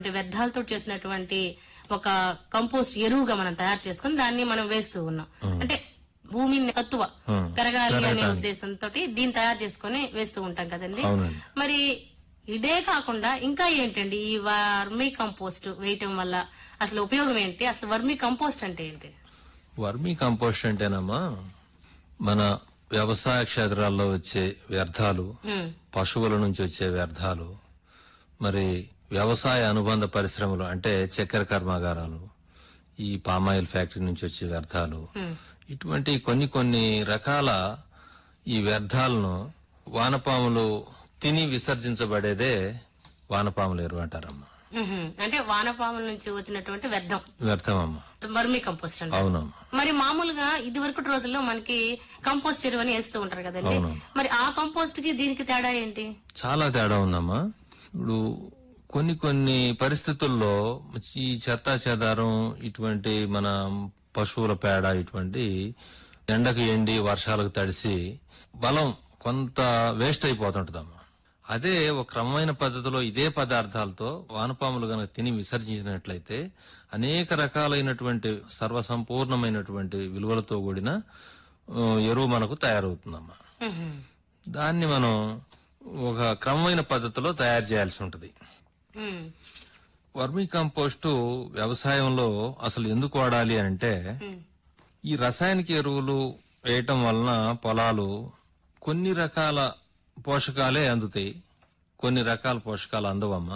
అంటే వ్యర్థాలతో చేసినటువంటి ఒక కంపోస్ట్ ఎరువుగా మనం తయారు చేసుకుని దాన్ని మనం వేస్తూ ఉన్నాం అంటే భూమిని సత్తువ పెరగాలి అనే ఉద్దేశంతో దీన్ని తయారు చేసుకుని వేస్తూ ఉంటాం కదండి అవునండి మరి ఇదే కాకుండా ఇంకా ఏంటండి ఈ వర్మీ కంపోస్ట్ వేయటం వల్ల అసలు ఉపయోగం ఏంటి అసలు వర్మీ కంపోస్ట్ అంటే ఏంటి వర్మీ కంపోస్ట్ అంటేనమ్మా మన వ్యవసాయ క్షేత్రాల్లో వచ్చే వ్యర్థాలు ఉమ్, పశువుల నుంచి వచ్చే వ్యర్థాలు మరి వ్యవసాయ అనుబంధ పరిశ్రమలు అంటే చక్కెర కర్మాగారాలు ఈ పామాయిల్ ఫ్యాక్టరీ నుంచి వచ్చే వ్యర్థాలు ఇటువంటి కొన్ని కొన్ని రకాల ఈ వ్యర్థాలను వానపాములు తిని విసర్జించబడేదే వానపాముల ఎరువు అంటారమ్మా ఉహుం. అంటే వానపాముల నుంచి వచ్చినటువంటి వ్యర్థం వ్యర్థమమ్మా వర్మీ కంపోస్ట్ అంటే అవునమ్మా మరి మామూలుగా ఇది వరకటి రోజుల్లో మనకి కంపోస్ట్ ఎరువు అని వేస్తూ ఉంటారు కదండి అవును. మరి ఆ కంపోస్ట్ కి దీనికి తేడా ఏంటి చాలా తేడా ఉందమ్మా ఇప్పుడు కొన్ని కొన్ని పరిస్థితుల్లో ఈ చెత్త చెదారం ఇటువంటి మన పశువుల పేడ ఇటువంటి ఎండకు ఎండి వర్షాలకు తడిసి బలం కొంత వేస్ట్ అయిపోతుంటదమ్మా అదే ఒక క్రమమైన పద్ధతిలో ఇదే పదార్థాలతో వానపాములు గనక తిని విసర్జించినట్లయితే అనేక రకాలైనటువంటి సర్వసంపూర్ణమైనటువంటి విలువలతో కూడిన ఆ, ఎరువు మనకు తయారవుతుందమ్మా ఉహుం. దాన్ని మనం ఒక క్రమమైన పద్ధతిలో తయారు చేయాల్సి ఉంటుంది ఉమ్, వర్మీ కంపోస్టు వ్యవసాయంలో అసలు ఎందుకు వాడాలి అంటే ఉమ్, ఈ రసాయనిక ఎరువులు వేయటం వలన పొలాలు కొన్ని రకాల పోషకాలే అందుతాయి కొన్ని రకాల పోషకాలు అందవమ్మా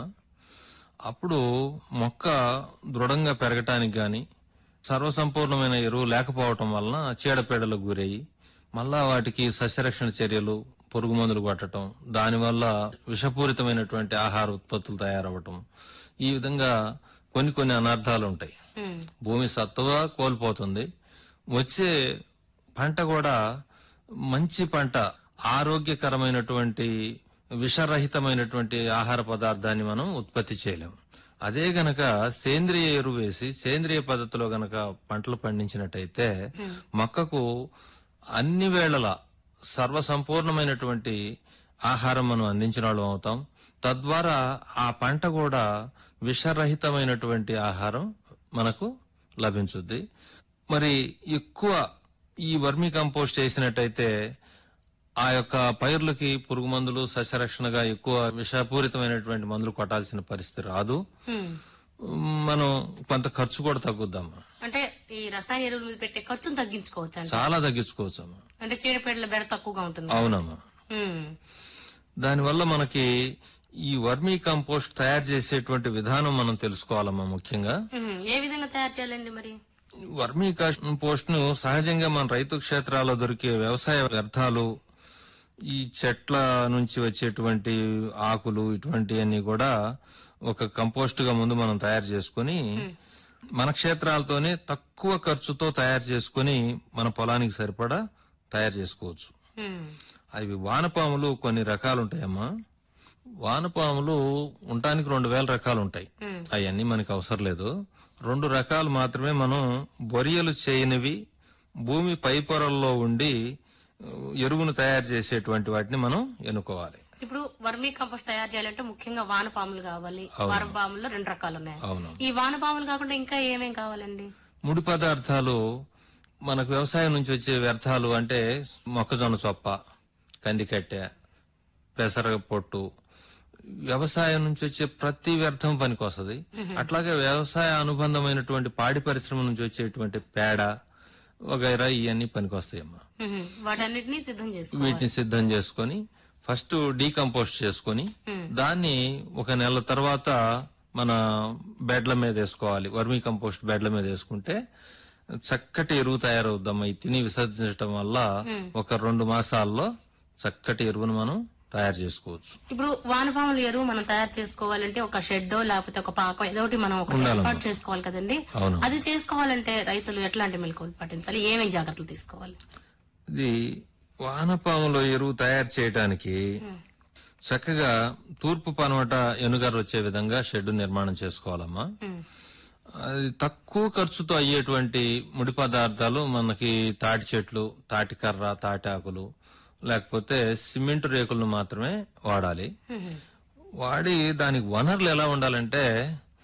అప్పుడు మొక్క దృఢంగా పెరగటానికి గాని సర్వసంపూర్ణమైన ఎరువు లేకపోవటం వలన చీడపీడలకు గురయ్యి మళ్ళా వాటికి సస్యరక్షణ చర్యలు పురుగు మందులు కొట్టడం దానివల్ల విషపూరితమైనటువంటి ఆహార ఉత్పత్తులు తయారవటం ఈ విధంగా కొన్ని కొన్ని అనర్థాలు ఉంటాయి ఉమ్, భూమి సత్తువ కోల్పోతుంది వచ్చే పంట కూడా మంచి పంట ఆరోగ్యకరమైనటువంటి విషరహితమైనటువంటి ఆహార పదార్థాన్ని మనం ఉత్పత్తి చేయలేం అదే గనక సేంద్రియ ఎరువు వేసి సేంద్రియ పద్ధతిలో గనక పంటలు పండించినట్టయితే మొక్కకు అన్ని వేళల సర్వసంపూర్ణమైనటువంటి ఆహారం మనం అందించిన వాళ్ళం అవుతాం తద్వారా ఆ పంట కూడా విషరహితమైనటువంటి ఆహారం మనకు లభించుద్ది మరి ఎక్కువ ఈ వర్మీ కంపోస్ట్ వేసినట్టయితే ఆ యొక్క పైర్లకి పురుగు మందులు సస్యరక్షణగా ఎక్కువ విషపూరితమైనటువంటి మందులు కొట్టాల్సిన పరిస్థితి రాదు ఉమ్. మనం కొంత ఖర్చు కూడా తగ్గుద్దామా అంటే ఈ రసాయన ఎరువుల మీద పెట్టే ఖర్చును తగ్గించుకోవచ్చు అంటే చాలా తగ్గించుకోవచ్చమ్మా అంటే చీడపీడల బెడ తక్కువగా ఉంటుంది అవునమ్మా ఉమ్, దానివల్ల మనకి ఈ వర్మీ కంపోస్ట్ తయారు చేసేటువంటి విధానం మనం తెలుసుకోవాలమ్మా ముఖ్యంగా ఉమ్. ఏ విధంగా తయారు చేయాలండి మరి వర్మీ కంపోస్ట్ ను సహజంగా మన రైతు క్షేత్రాల్లో దొరికే వ్యవసాయ వ్యర్థాలు ఈ చెట్ల నుంచి వచ్చేటువంటి ఆకులు ఇటువంటివన్నీ కూడా ఒక కంపోస్ట్ గా ముందు మనం తయారు చేసుకుని మన క్షేత్రాలతోనే తక్కువ ఖర్చుతో తయారు చేసుకుని మన పొలానికి సరిపడా తయారు చేసుకోవచ్చు ఉమ్, అవి వానపాములు కొన్ని రకాలు ఉంటాయమ్మా వానపాములు ఉండటానికి రెండు వేల రకాలు ఉంటాయి ఉమ్. అవన్నీ మనకి అవసరం లేదు రెండు రకాలు మాత్రమే మనం బొరియలు చేయనివి భూమి పై పొరల్లో ఉండి ఆ, ఎరువును తయారు చేసేటువంటి వాటిని మనం ఎన్నుకోవాలి ఇప్పుడు వర్మీ కంపోస్ట్ తయారు చేయాలంటే ముఖ్యంగా వానపాములు కావాలి వానపాముల్లో రెండు రకాలు ఉన్నాయి అవును ఈ వానపాములు కాకుండా ఇంకా ఏమేం కావాలండి ముడి పదార్థాలు మనకు వ్యవసాయం నుంచి వచ్చే వ్యర్థాలు అంటే మొక్కజొన్న చొప్ప కందికట్టె పెసర పొట్టు వ్యవసాయం నుంచి వచ్చే ప్రతి వ్యర్థం పనికి వస్తుంది అట్లాగే వ్యవసాయ అనుబంధమైనటువంటి పాడి పరిశ్రమ నుంచి వచ్చేటువంటి పేడ వగైరా ఇవన్నీ పనికి వస్తాయమ్మా ఉహుం. వాటన్నిటినీ సిద్ధం చేసుకో వీటిని సిద్ధం చేసుకొని ఫస్ట్ డీకంపోస్ట్ చేసుకొని దాన్ని ఒక నెల తర్వాత మన బెడ్ల మీద వేసుకోవాలి వర్మీ కంపోస్ట్ బెడ్ల మీద వేసుకుంటే చక్కటి ఎరువు తయారవుద్దమ్మా ఈ తిని విసర్జించడం వల్ల ఒక రెండు మాసాల్లో చక్కటి ఎరువును మనం తయారు చేసుకోవచ్చు ఇప్పుడు వానపాముల ఎరువు మనం తయారు చేసుకోవాలంటే ఒక షెడ్ లేకపోతే ఒక పాక ఏదో ఒకటి మనం ఒక ఏర్పాటు చేసుకోవాలి కదండి అవును అది చేసుకోవాలంటే రైతులు ఎట్లాంటి మెలకువలు పాటించాలి ఏమేం జాగ్రత్తలు తీసుకోవాలి ఇది వానపాములో ఎరువు తయారు చేయడానికి చక్కగా తూర్పు పనవట ఎనుగారు వచ్చే విధంగా షెడ్ నిర్మాణం చేసుకోవాలమ్మా ఉమ్, అది తక్కువ ఖర్చుతో అయ్యేటువంటి ముడి పదార్థాలు మనకి తాటి చెట్లు తాటి కర్ర తాటి ఆకులు లేకపోతే సిమెంట్ రేకులను మాత్రమే వాడాలి ఉహుం. వాడి దానికి వనరులు ఎలా ఉండాలంటే